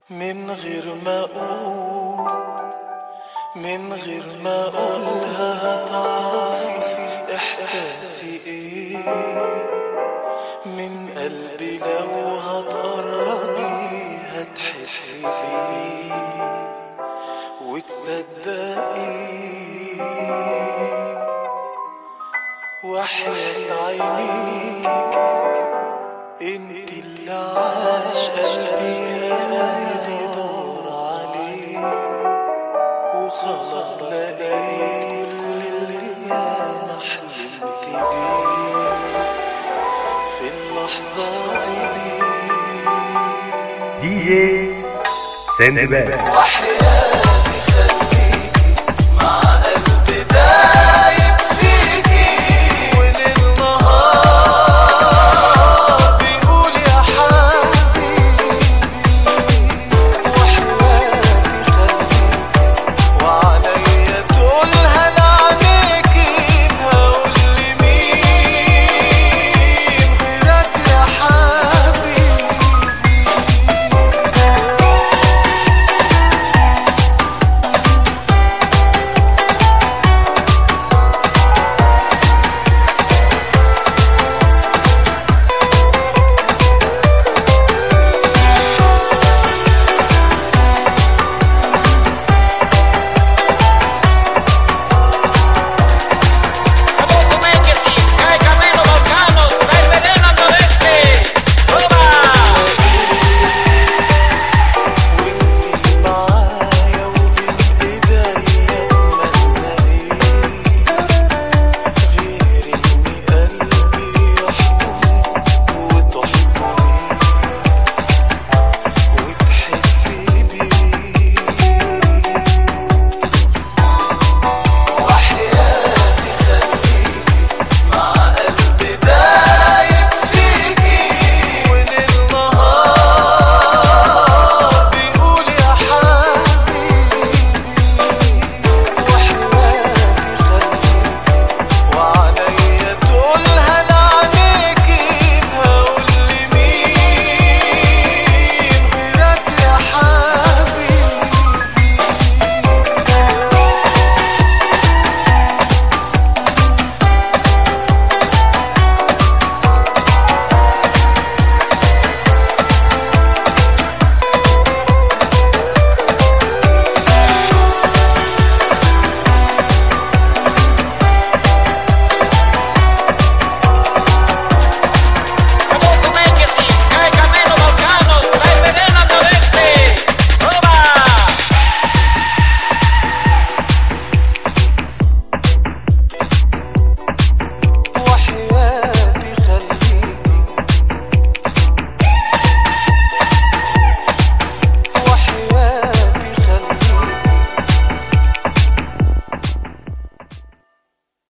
من غير ما اقول من غير ما اقولها هتعرفي احساسي ايه من قلبي لو هتقربي هتحسي بيه وتصدقي وحياة عينيك انت اللي عاش قلبي قاعد يدور عليه وخلاص لقيت كل اللي انا حلمت بيه في اللحظة دي دي جي سندباد وحياتي خليكي معايا